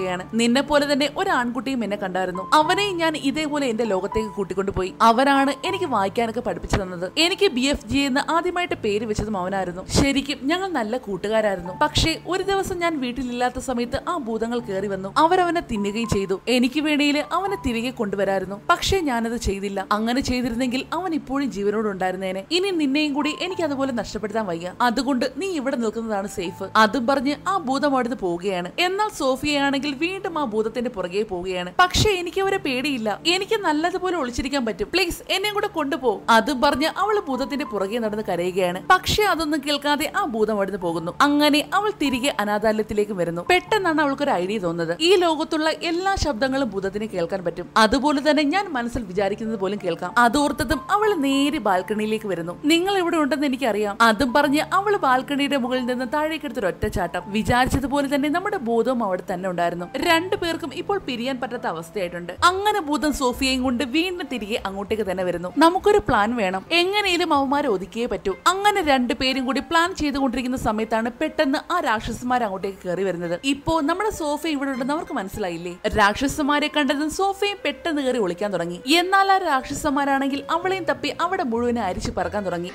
പറയുകയാണ് നിന്നെ പോലെ തന്നെ ഒരു ആൺകുട്ടിയും എന്നെ കണ്ടായിരുന്നു അവനെയും ഞാൻ ഇതേപോലെ എന്റെ ലോകത്തേക്ക് കൂട്ടിക്കൊണ്ടുപോയി അവനാണ് എനിക്ക് വായിക്കാനൊക്കെ പഠിപ്പിച്ചു തന്നത് എനിക്ക് ബി എഫ് ജി എന്ന് ആദ്യമായിട്ട് പേര് വെച്ചതും അവനായിരുന്നു ശരിക്കും ഞങ്ങൾ നല്ല കൂട്ടുകാരായിരുന്നു പക്ഷേ ഒരു ദിവസം ഞാൻ വീട്ടിലില്ലാത്ത സമയത്ത് ആ ഭൂതങ്ങൾ കയറി വന്നു അവരവനെ തിന്നുകയും ചെയ്തു എനിക്ക് വേണ്ടിയിൽ അവനെ തിരികെ കൊണ്ടുവരായിരുന്നു പക്ഷേ ഞാനത് ചെയ്തില്ല അങ്ങനെ ചെയ്തിരുന്നെങ്കിൽ അവൻ ഇപ്പോഴും ജീവനോട് ഉണ്ടായിരുന്നേനെ ഇനി നിന്നെയും കൂടി എനിക്ക് അതുപോലെ നഷ്ടപ്പെടുത്താൻ വയ്യ അതുകൊണ്ട് നീ ഇവിടെ നിൽക്കുന്നതാണ് സേഫ് അതും പറഞ്ഞ് ആ ഭൂതം അവിടുന്ന് പോവുകയാണ് എന്നാൽ സോഫിയയാണെങ്കിൽ വീണ്ടും ആ ഭൂതത്തിന്റെ പുറകെ പോവുകയാണ് പക്ഷേ എനിക്ക് അവരെ പേടിയില്ല എനിക്ക് നല്ലതുപോലെ ഒളിച്ചിരിക്കാൻ പറ്റും പ്ലീസ് എന്നെ കൂടെ കൊണ്ടുപോ അതും പറഞ്ഞ് അവൾ ഭൂതത്തിന്റെ പുറകെ നടന്ന് കരയുകയാണ് പക്ഷേ അതൊന്നും കേൾക്കാതെ ആ ഭൂതം അവിടുന്ന് പോകുന്നു അങ്ങനെ അവൾ തിരികെ അനാഥാലയത്തിലേക്ക് വരുന്നു പെട്ടെന്നാണ് അവൾക്കൊരു ഐഡിയ തോന്നുന്നത് ഈ ലോകത്തുള്ള എല്ലാ ശബ്ദങ്ങളും ഭൂതത്തിന് കേൾക്കാൻ പറ്റും അതുപോലെ തന്നെ ഞാൻ മനസ്സിൽ വിചാരിക്കുന്നത് പോലും കേൾക്കാം അതോർത്തതും അവൾ നേരെ ബാൽക്കണിയിലേക്ക് വരുന്നു നിങ്ങൾ ഇവിടെ ഉണ്ടെന്ന് എനിക്കറിയാം അതും പറഞ്ഞ് അവൾ ബാൽക്കണിയുടെ മുകളിൽ നിന്ന് താഴേക്ക് എടുത്തൊരു ഒറ്റച്ചാട്ടം വിചാരിച്ചതുപോലെ തന്നെ നമ്മുടെ ഭൂതവും അവിടെ തന്നെ ഉണ്ടായിരുന്നു രണ്ടു പേർക്കും ഇപ്പോൾ പിരിയാൻ പറ്റാത്ത അവസ്ഥയായിട്ടുണ്ട് അങ്ങനെ ഭൂതം സോഫിയയും കൊണ്ട് വീണ്ടും തിരികെ അങ്ങോട്ടേക്ക് തന്നെ വരുന്നു നമുക്കൊരു പ്ലാൻ വേണം എങ്ങനെയും അവന്മാരെ ഒതുക്കിയേ പറ്റൂ അങ്ങനെ രണ്ടുപേരും കൂടി പ്ലാൻ ചെയ്തുകൊണ്ടിരിക്കുന്ന സമയത്താണ് പെട്ടെന്ന് ആ രാക്ഷസന്മാർ അങ്ങോട്ടേക്ക് കയറി വരുന്നത് ഇപ്പോ നമ്മുടെ സോഫ ഇവിടെ ഉണ്ടെന്ന് അവർക്ക് മനസ്സിലായില്ലേ രാക്ഷസന്മാരെ കണ്ടതും സോഫയും പെട്ടെന്ന് കയറി ഒളിക്കാൻ തുടങ്ങി എന്നാൽ ആ രാക്ഷസന്മാരാണെങ്കിൽ അവളെയും തപ്പി അവിടെ മുഴുവനെ അരിച്ചു പറക്കാൻ തുടങ്ങി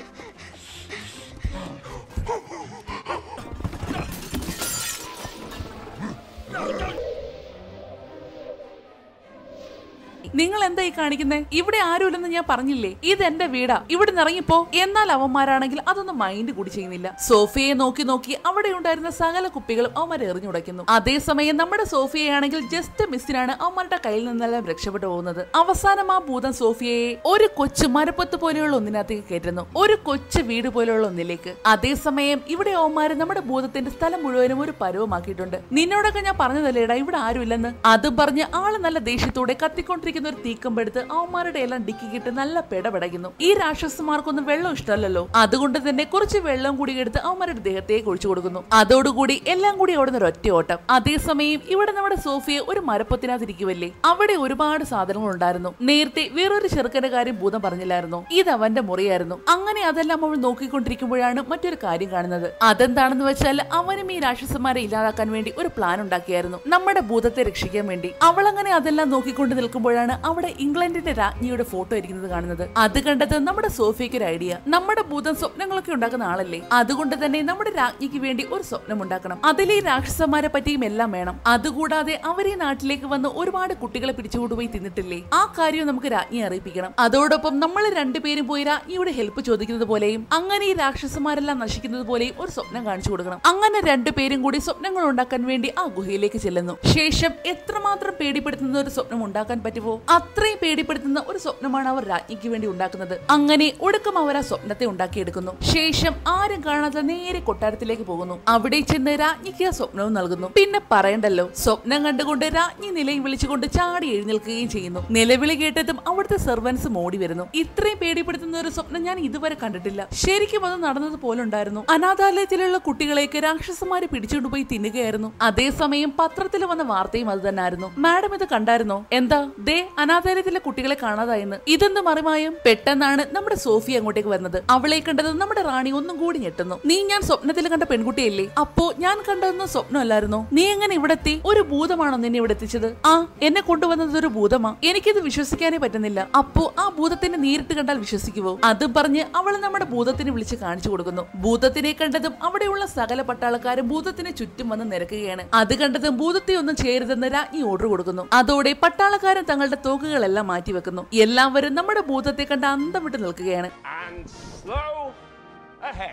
നിങ്ങൾ എന്താ ഈ കാണിക്കുന്നേ ഇവിടെ ആരുമില്ലെന്ന് ഞാൻ പറഞ്ഞില്ലേ ഇത് എന്റെ വീടാ ഇവിടെ ഇറങ്ങിപ്പോ എന്നാൽ അവന്മാരാണെങ്കിൽ അതൊന്നും മൈൻഡ് കൂടി ചെയ്യുന്നില്ല സോഫിയെ നോക്കി നോക്കി അവിടെ ഉണ്ടായിരുന്ന സകല കുപ്പികളും അവന്മാർ എറിഞ്ഞുടയ്ക്കുന്നു അതേസമയം നമ്മുടെ സോഫിയയാണെങ്കിൽ ജസ്റ്റ് മിസ്സിനാണ് അവന്മാരുടെ കയ്യിൽ നിന്നെല്ലാം രക്ഷപ്പെട്ടു പോകുന്നത് അവസാനം ആ ഭൂതം സോഫിയയെ ഒരു കൊച്ചു മരപ്പത്ത് പോലെയുള്ള ഒന്നിനകത്തേക്ക് കയറ്റുന്നു ഒരു കൊച്ചു വീട് പോലെയുള്ള ഒന്നിലേക്ക് അതേസമയം ഇവിടെ അവന്മാര് നമ്മുടെ ഭൂതത്തിന്റെ സ്ഥലം മുഴുവനും ഒരു പരുവമാക്കിയിട്ടുണ്ട് നിന്നോടൊക്കെ ഞാൻ പറഞ്ഞതല്ലേടാ ഇവിടെ ആരുമില്ലെന്ന് അത് പറഞ്ഞ് ആള് നല്ല ദേഷ്യത്തോടെ കത്തിക്കൊണ്ടിരിക്കുന്ന ഒരു തീക്കമ്പെടുത്ത് അവന്മാരുടെ എല്ലാം ഡിക്കിക്കിട്ട് നല്ല പെടപെടയ്ക്കുന്നു ഈ രാക്ഷസന്മാർക്കൊന്നും വെള്ളം ഇഷ്ടമല്ലല്ലോ അതുകൊണ്ട് തന്നെ കുറച്ച് വെള്ളം കൂടി എടുത്ത് അവന്മാരുടെ ദേഹത്തേക്ക് ഒഴിച്ചു കൊടുക്കുന്നു അതോടുകൂടി എല്ലാം കൂടി അവിടെ നിന്ന് ഒറ്റ ഓട്ടം അതേസമയം ഇവിടെ നമ്മുടെ സോഫിയെ ഒരു മരപ്പത്തിനകത്തിരിക്കുവല്ലേ അവിടെ ഒരുപാട് സാധനങ്ങൾ ഉണ്ടായിരുന്നു നേരത്തെ വേറൊരു ചെറുക്കന്റെ കാര്യം ഭൂതം പറഞ്ഞില്ലായിരുന്നു ഇത് അവന്റെ മുറിയായിരുന്നു അങ്ങനെ അതെല്ലാം അവൾ നോക്കിക്കൊണ്ടിരിക്കുമ്പോഴാണ് മറ്റൊരു കാര്യം കാണുന്നത് അതെന്താണെന്ന് വെച്ചാൽ അവനും ഈ രാക്ഷസന്മാരെ ഇല്ലാതാക്കാൻ വേണ്ടി ഒരു പ്ലാൻ ഉണ്ടാക്കിയായിരുന്നു നമ്മുടെ ഭൂതത്തെ രക്ഷിക്കാൻ വേണ്ടി അവൾ അങ്ങനെ അതെല്ലാം നോക്കിക്കൊണ്ട് നിൽക്കുമ്പോഴാണ് അവിടെ ഇംഗ്ലണ്ടിന്റെ രാജ്ഞിയുടെ ഫോട്ടോ ഇരിക്കുന്നത് കാണുന്നത് അത് കണ്ടത് നമ്മുടെ സോഫിയക്ക് ഒരു ഐഡിയ നമ്മുടെ ഭൂതം സ്വപ്നങ്ങളൊക്കെ ഉണ്ടാക്കുന്ന ആളല്ലേ അതുകൊണ്ട് തന്നെ നമ്മുടെ രാജ്ഞിക്ക് വേണ്ടി ഒരു സ്വപ്നം ഉണ്ടാക്കണം അതിലെ ഈ രാക്ഷസന്മാരെ പറ്റിയും എല്ലാം വേണം അതുകൂടാതെ അവർ ഈ നാട്ടിലേക്ക് വന്ന് ഒരുപാട് കുട്ടികളെ പിടിച്ചുകൊണ്ടുപോയി തിന്നിട്ടില്ലേ ആ കാര്യം നമുക്ക് രാജ്ഞിയെ അറിയിപ്പിക്കണം അതോടൊപ്പം നമ്മൾ രണ്ടുപേരും പോയി രാജ്ഞിയുടെ ഹെൽപ്പ് ചോദിക്കുന്നത് പോലെയും അങ്ങനെ ഈ രാക്ഷസന്മാരെല്ലാം നശിക്കുന്നത് പോലെയും ഒരു സ്വപ്നം കാണിച്ചു കൊടുക്കണം അങ്ങനെ രണ്ടുപേരും കൂടി സ്വപ്നങ്ങൾ ഉണ്ടാക്കാൻ വേണ്ടി ആ ഗുഹയിലേക്ക് ചെല്ലുന്നു ശേഷം എത്രമാത്രം പേടിപ്പെടുത്തുന്ന ഒരു സ്വപ്നം ഉണ്ടാക്കാൻ പറ്റുമോ അത്രയും പേടിപ്പെടുത്തുന്ന ഒരു സ്വപ്നമാണ് അവർ രാജ്ഞിക്ക് വേണ്ടി ഉണ്ടാക്കുന്നത് അങ്ങനെ ഒടുക്കം അവർ ആ സ്വപ്നത്തെ ഉണ്ടാക്കിയെടുക്കുന്നു ശേഷം ആരും കാണാതെ നേരെ കൊട്ടാരത്തിലേക്ക് പോകുന്നു അവിടെ ചെന്ന് രാജ്ഞിക്ക് ആ സ്വപ്നവും നൽകുന്നു പിന്നെ പറയണ്ടല്ലോ സ്വപ്നം കണ്ടുകൊണ്ട് രാജ്ഞി നിലയിൽ വിളിച്ചുകൊണ്ട് ചാടി എഴുന്നേൽക്കുകയും ചെയ്യുന്നു നിലവിളി കേട്ടതും അവിടുത്തെ സെർവൻസ് മോടി വരുന്നു ഇത്രയും പേടിപ്പെടുത്തുന്ന ഒരു സ്വപ്നം ഞാൻ ഇതുവരെ കണ്ടിട്ടില്ല ശരിക്കും അത് നടന്നത് പോലെ ഉണ്ടായിരുന്നു അനാഥാലയത്തിലുള്ള കുട്ടികളെയൊക്കെ രാക്ഷസന്മാരെ പിടിച്ചുകൊണ്ടുപോയി തിന്നുകയായിരുന്നു അതേസമയം പത്രത്തിൽ വന്ന വാർത്തയും അത് തന്നെയായിരുന്നു മാഡം ഇത് കണ്ടായിരുന്നോ എന്താ ദേ അനാഥാലയത്തിലെ കുട്ടികളെ കാണാതായെന്ന് ഇതെന്ത് മറിമായും പെട്ടെന്നാണ് നമ്മുടെ സോഫി അങ്ങോട്ടേക്ക് വരുന്നത് അവളെ കണ്ടത് നമ്മുടെ റാണി ഒന്നും കൂടി ഞെട്ടുന്നു നീ ഞാൻ സ്വപ്നത്തിൽ കണ്ട പെൺകുട്ടിയല്ലേ അപ്പോ ഞാൻ കണ്ടതൊന്നും സ്വപ്നമല്ലായിരുന്നോ നീ എങ്ങനെ ഇവിടെ എത്തി ഒരു ഭൂതമാണോ നിന്നെ ഇവിടെ എത്തിച്ചത് ആ എന്നെ കൊണ്ടുവന്നത് ഒരു ഭൂതമാ എനിക്കിത് വിശ്വസിക്കാനേ പറ്റുന്നില്ല അപ്പോ ആ ഭൂതത്തിനെ നേരിട്ട് കണ്ടാൽ വിശ്വസിക്കുവോ അത് പറഞ്ഞ് അവൾ നമ്മുടെ ഭൂതത്തിനെ വിളിച്ച് കാണിച്ചു കൊടുക്കുന്നു ഭൂതത്തിനെ കണ്ടതും അവിടെയുള്ള സകല പട്ടാളക്കാരും ഭൂതത്തിന് ചുറ്റും വന്ന് നിരക്കുകയാണ് അത് കണ്ടതും ഭൂതത്തെ ഒന്നും ചേരുതെന്ന് രാജ്ഞി ഓർഡർ കൊടുക്കുന്നു അതോടെ പട്ടാളക്കാരൻ തങ്ങളുടെ തോക്കുകളെല്ലാം മാറ്റിവെക്കുന്നു എല്ലാവരും നമ്മുടെ ഭൂതത്തെ കണ്ട് അന്തം വിട്ട് നിൽക്കുകയാണ് and slow ahead.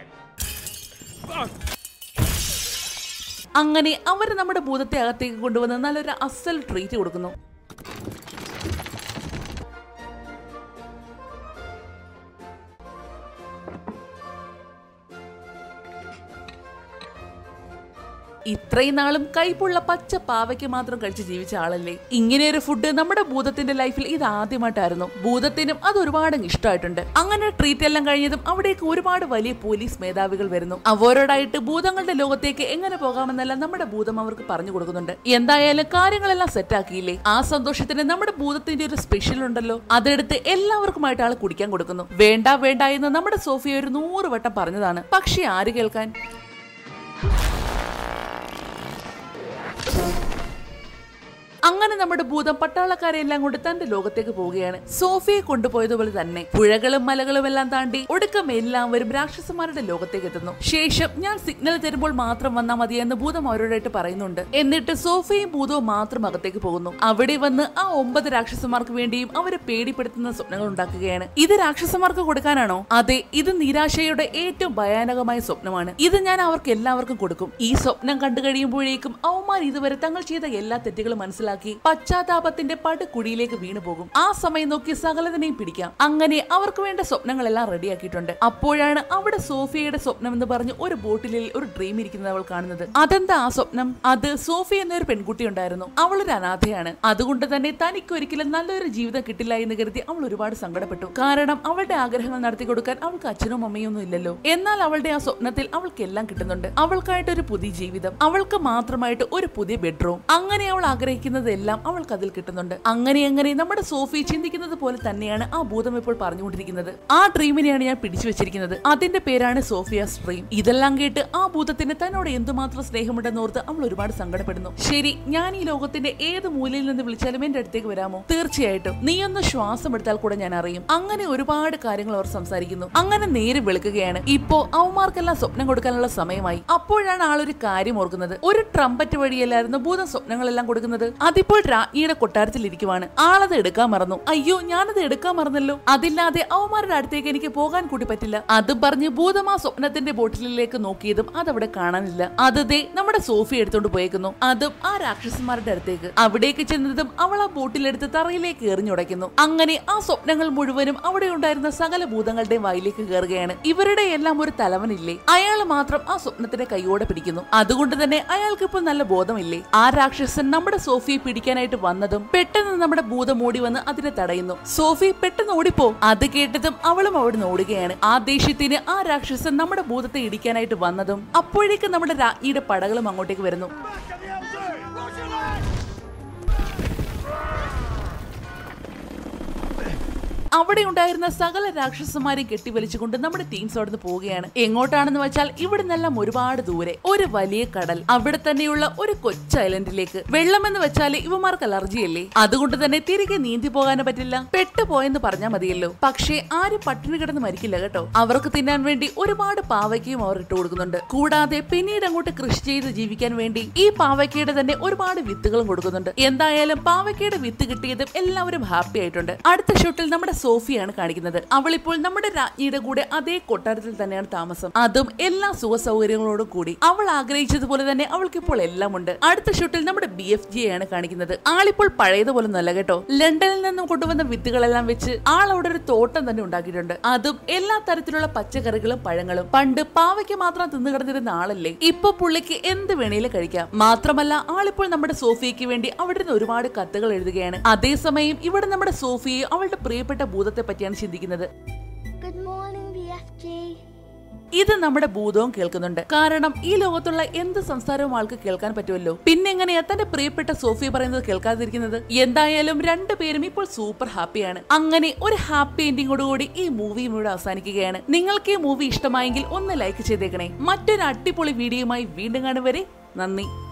അങ്ങനെ അവർ നമ്മുടെ ഭൂതത്തെ അകത്തേക്ക് കൊണ്ടുവന്ന് നല്ലൊരു അസൽ ട്രീറ്റ് കൊടുക്കുന്നു ഇത്രയും നാളും കൈപ്പുള്ള പച്ച പാവയ്ക്ക് മാത്രം കഴിച്ച് ജീവിച്ച ആളല്ലേ ഇങ്ങനെ ഒരു ഫുഡ് നമ്മുടെ ഭൂതത്തിന്റെ ലൈഫിൽ ഇത് ആദ്യമായിട്ടായിരുന്നു ഭൂതത്തിനും അത് ഒരുപാട് ഇഷ്ടമായിട്ടുണ്ട് അങ്ങനെ ട്രീറ്റ് എല്ലാം കഴിഞ്ഞതും അവിടേക്ക് ഒരുപാട് വലിയ പോലീസ് മേധാവികൾ വരുന്നു അവരോടായിട്ട് ഭൂതങ്ങളുടെ ലോകത്തേക്ക് എങ്ങനെ പോകാമെന്നെല്ലാം നമ്മുടെ ഭൂതം അവർക്ക് പറഞ്ഞു കൊടുക്കുന്നുണ്ട് എന്തായാലും കാര്യങ്ങളെല്ലാം സെറ്റ് ആക്കിയില്ലേ ആ സന്തോഷത്തിന് നമ്മുടെ ഭൂതത്തിന്റെ ഒരു സ്പെഷ്യൽ ഉണ്ടല്ലോ അതെടുത്ത് എല്ലാവർക്കുമായിട്ട് ആൾ കുടിക്കാൻ കൊടുക്കുന്നു വേണ്ട വേണ്ട എന്ന് നമ്മുടെ സോഫിയ ഒരു നൂറ് വട്ടം പറഞ്ഞതാണ് പക്ഷെ ആര് കേൾക്കാൻ അങ്ങനെ നമ്മുടെ ഭൂതം പട്ടാളക്കാരെ എല്ലാം കൊണ്ട് തന്റെ ലോകത്തേക്ക് പോവുകയാണ് സോഫിയെ കൊണ്ടുപോയതുപോലെ തന്നെ പുഴകളും മലകളും എല്ലാം താണ്ടി ഒടുക്കം എല്ലാവരും രാക്ഷസന്മാരുടെ ലോകത്തേക്ക് എത്തുന്നു ശേഷം ഞാൻ സിഗ്നൽ തരുമ്പോൾ മാത്രം വന്നാൽ മതി എന്ന് ഭൂതം അവരോടായിട്ട് പറയുന്നുണ്ട് എന്നിട്ട് സോഫിയും ഭൂതവും മാത്രം അകത്തേക്ക് പോകുന്നു അവിടെ വന്ന് ആ ഒമ്പത് രാക്ഷസന്മാർക്ക് വേണ്ടിയും അവരെ പേടിപ്പെടുത്തുന്ന സ്വപ്നങ്ങൾ ഉണ്ടാക്കുകയാണ് ഇത് രാക്ഷസന്മാർക്ക് കൊടുക്കാനാണോ അതെ ഇത് നിരാശയുടെ ഏറ്റവും ഭയാനകമായ സ്വപ്നമാണ് ഇത് ഞാൻ അവർക്ക് എല്ലാവർക്കും കൊടുക്കും ഈ സ്വപ്നം കണ്ടു കഴിയുമ്പോഴേക്കും അവന്മാർ ഇതുവരെ തങ്ങൾ ചെയ്ത എല്ലാ തെറ്റുകളും മനസ്സിലാക്കി പശ്ചാത്താപത്തിന്റെ പടുകുഴിയിലേക്ക് വീണു പോകും ആ സമയം നോക്കി സകലതിനെയും പിടിക്കാം അങ്ങനെ അവർക്ക് വേണ്ട സ്വപ്നങ്ങളെല്ലാം റെഡിയാക്കിയിട്ടുണ്ട് അപ്പോഴാണ് അവിടെ സോഫിയയുടെ സ്വപ്നം എന്ന് പറഞ്ഞ് ഒരു ബോട്ടിലിൽ ഒരു ഡ്രീം ഇരിക്കുന്നത് അവൾ കാണുന്നത് അതെന്താ ആ സ്വപ്നം അത് സോഫി എന്നൊരു പെൺകുട്ടി ഉണ്ടായിരുന്നു അവൾ ഒരു അനാഥയാണ് അതുകൊണ്ട് തന്നെ തനിക്ക് ഒരിക്കലും നല്ലൊരു ജീവിതം കിട്ടില്ല എന്ന് കരുതി അവൾ ഒരുപാട് സങ്കടപ്പെട്ടു കാരണം അവളുടെ ആഗ്രഹങ്ങൾ നടത്തി കൊടുക്കാൻ അവൾക്ക് അച്ഛനും അമ്മയും ഒന്നും ഇല്ലല്ലോ എന്നാൽ അവളുടെ ആ സ്വപ്നത്തിൽ അവൾക്ക് എല്ലാം കിട്ടുന്നുണ്ട് അവൾക്കായിട്ട് ഒരു പുതിയ ജീവിതം അവൾക്ക് മാത്രമായിട്ട് ഒരു പുതിയ ബെഡ്റൂം അങ്ങനെ അവൾ ആഗ്രഹിക്കുന്നതെല്ലാം അവൾക്ക് അതിൽ കിട്ടുന്നുണ്ട് അങ്ങനെ അങ്ങനെ നമ്മുടെ സോഫി ചിന്തിക്കുന്നത് പോലെ തന്നെയാണ് ആ ഭൂതം ഇപ്പോൾ പറഞ്ഞുകൊണ്ടിരിക്കുന്നത് ആ ഡ്രീമിനെയാണ് ഞാൻ പിടിച്ചു വെച്ചിരിക്കുന്നത് അതിന്റെ പേരാണ് സോഫിയാസ് ഡ്രീം ഇതെല്ലാം കേട്ട് ആ ഭൂതത്തിന് തന്നോട് എന്തുമാത്രം സ്നേഹമുണ്ടെന്ന് ഓർത്ത് അവൾ ഒരുപാട് സങ്കടപ്പെടുന്നു ശരി ഞാൻ ഈ ലോകത്തിന്റെ ഏത് മൂലയിൽ നിന്ന് വിളിച്ചാലും എന്റെ അടുത്തേക്ക് വരാമോ തീർച്ചയായിട്ടും നീ ഒന്ന് ശ്വാസം എടുത്താൽ കൂടെ ഞാൻ അറിയും അങ്ങനെ ഒരുപാട് കാര്യങ്ങൾ അവർ സംസാരിക്കുന്നു അങ്ങനെ നേരെ വെളുക്കുകയാണ് ഇപ്പോ അവന്മാർക്കെല്ലാം സ്വപ്നം കൊടുക്കാനുള്ള സമയമായി അപ്പോഴാണ് ആളൊരു കാര്യം ഓർക്കുന്നത് ഒരു ട്രംപറ്റ് വഴിയല്ലായിരുന്നു ഭൂതം സ്വപ്നങ്ങളെല്ലാം കൊടുക്കുന്നത് അതിപ്പോൾ രാജ്ഞിയുടെ കൊട്ടാരത്തിൽ ഇരിക്കുവാണ് ആളത് എടുക്കാൻ മറന്നു അയ്യോ ഞാനത് എടുക്കാൻ മറന്നല്ലോ അതില്ലാതെ അവന്മാരുടെ അടുത്തേക്ക് എനിക്ക് പോകാൻ കൂടി പറ്റില്ല അത് പറഞ്ഞ് ഭൂതം ആ സ്വപ്നത്തിന്റെ ബോട്ടിലേക്ക് നോക്കിയതും അതവിടെ കാണാനില്ല അത് ദേ നമ്മുടെ സോഫി എടുത്തോണ്ട് പോയേക്കുന്നു അതും ആ രാക്ഷസന്മാരുടെ അടുത്തേക്ക് അവിടേക്ക് ചെന്നതും അവൾ ആ ബോട്ടിലെടുത്ത് തറയിലേക്ക് എറിഞ്ഞുടയ്ക്കുന്നു അങ്ങനെ ആ സ്വപ്നങ്ങൾ മുഴുവനും അവിടെ ഉണ്ടായിരുന്ന സകല ഭൂതങ്ങളുടെയും വായിലേക്ക് കയറുകയാണ് ഇവരുടെ എല്ലാം ഒരു തലവനില്ലേ അയാൾ മാത്രം ആ സ്വപ്നത്തിന്റെ കൈയോടെ പിടിക്കുന്നു അതുകൊണ്ട് തന്നെ അയാൾക്ക് ഇപ്പോൾ നല്ല ബോധമില്ലേ ആ രാക്ഷസൻ നമ്മുടെ സോഫിയെ പിടിക്കാനായിട്ട് വന്നതും പെട്ടെന്ന് നമ്മുടെ ഭൂതം ഓടി വന്ന് അതിനെ തടയുന്നു സോഫി പെട്ടെന്ന് ഓടിപ്പോ അത് കേട്ടതും അവളും അവിടുന്ന് ഓടുകയാണ് ആ ദേഷ്യത്തിന് ആ രാക്ഷസൻ നമ്മുടെ ഭൂതത്തെ ഇടിക്കാനായിട്ട് വന്നതും അപ്പോഴേക്കും നമ്മുടെ രാജ്ഞിയുടെ പടകളും അങ്ങോട്ടേക്ക് വരുന്നു അവിടെ ഉണ്ടായിരുന്ന സകല രാക്ഷസന്മാരെയും കെട്ടിവലിച്ചുകൊണ്ട് നമ്മുടെ ടീംസ് അവിടുന്ന് പോവുകയാണ് എങ്ങോട്ടാണെന്ന് വെച്ചാൽ ഇവിടെ നിന്നെല്ലാം ഒരുപാട് ദൂരെ ഒരു വലിയ കടൽ അവിടെ തന്നെയുള്ള ഒരു കൊച്ചു ഐലൻഡിലേക്ക് വെള്ളമെന്ന് വെച്ചാൽ ഇവമാർക്ക് അലർജിയല്ലേ അതുകൊണ്ട് തന്നെ തിരികെ നീന്തി പോകാനോ പറ്റില്ല പെട്ടുപോയെന്ന് പറഞ്ഞാൽ മതിയല്ലോ പക്ഷേ ആരും പട്ടിണി കിടന്ന് മരിക്കില്ല കേട്ടോ അവർക്ക് തിന്നാൻ വേണ്ടി ഒരുപാട് പാവയ്ക്കയും അവർ ഇട്ട് കൊടുക്കുന്നുണ്ട് കൂടാതെ പിന്നീട് അങ്ങോട്ട് കൃഷി ചെയ്ത് ജീവിക്കാൻ വേണ്ടി ഈ പാവയ്ക്കയുടെ തന്നെ ഒരുപാട് വിത്തുകളും കൊടുക്കുന്നുണ്ട് എന്തായാലും പാവയ്ക്കയുടെ വിത്ത് കിട്ടിയതും എല്ലാവരും ഹാപ്പി ആയിട്ടുണ്ട് അടുത്ത ഷോട്ടിൽ നമ്മുടെ സോഫിയാണ് കാണിക്കുന്നത് അവളിപ്പോൾ നമ്മുടെ രാജ്ഞിയുടെ കൂടെ അതേ കൊട്ടാരത്തിൽ തന്നെയാണ് താമസം അതും എല്ലാ സുഖ സൗകര്യങ്ങളോടും കൂടി അവൾ ആഗ്രഹിച്ചതുപോലെ തന്നെ അവൾക്ക് ഇപ്പോൾ എല്ലാം ഉണ്ട് അടുത്ത ഷോട്ടിൽ നമ്മുടെ ബി എഫ് ജി ആണ് കാണിക്കുന്നത് ആളിപ്പോൾ പഴയതുപോലെ നല്ല കേട്ടോ ലണ്ടനിൽ നിന്നും കൊണ്ടുവന്ന വിത്തുകളെല്ലാം വെച്ച് ആൾ അവിടെ ഒരു തോട്ടം തന്നെ ഉണ്ടാക്കിയിട്ടുണ്ട് അതും എല്ലാ തരത്തിലുള്ള പച്ചക്കറികളും പഴങ്ങളും പണ്ട് പാവയ്ക്ക് മാത്രം തിന്നു കിടന്നിരുന്ന ആളല്ലേ ഇപ്പൊ പുള്ളിക്ക് എന്ത് വേണേലും കഴിക്കാം മാത്രമല്ല ആളിപ്പോൾ നമ്മുടെ സോഫിയയ്ക്ക് വേണ്ടി അവിടെ നിന്ന് ഒരുപാട് കത്തുകൾ എഴുതുകയാണ് അതേസമയം ഇവിടെ നമ്മുടെ സോഫിയെ അവളുടെ പ്രിയപ്പെട്ട ഭൂതത്തെ പറ്റിയാണ് ചിന്തിക്കുന്നത് Good morning, BFG. ഇത് നമ്മുടെ ഭൂതവും കേൾക്കുന്നുണ്ട് കാരണം ഈ ലോകത്തുള്ള എന്ത് സംസാരവും ആൾക്ക് കേൾക്കാൻ പറ്റുമല്ലോ പിന്നെ എങ്ങനെയാ തന്റെ പ്രിയപ്പെട്ട സോഫിയ പറയുന്നത് കേൾക്കാതിരിക്കുന്നത് എന്തായാലും രണ്ടുപേരും ഇപ്പോൾ സൂപ്പർ ഹാപ്പിയാണ് അങ്ങനെ ഒരു ഹാപ്പി എൻഡിങ്ങോടുകൂടി ഈ മൂവിയും ഇവിടെ അവസാനിക്കുകയാണ് നിങ്ങൾക്ക് ഈ മൂവി ഇഷ്ടമായെങ്കിൽ ഒന്ന് ലൈക്ക് ചെയ്തേക്കണേ മറ്റൊരു അടിപൊളി വീഡിയോയുമായി വീണ്ടും കാണും വരെ നന്ദി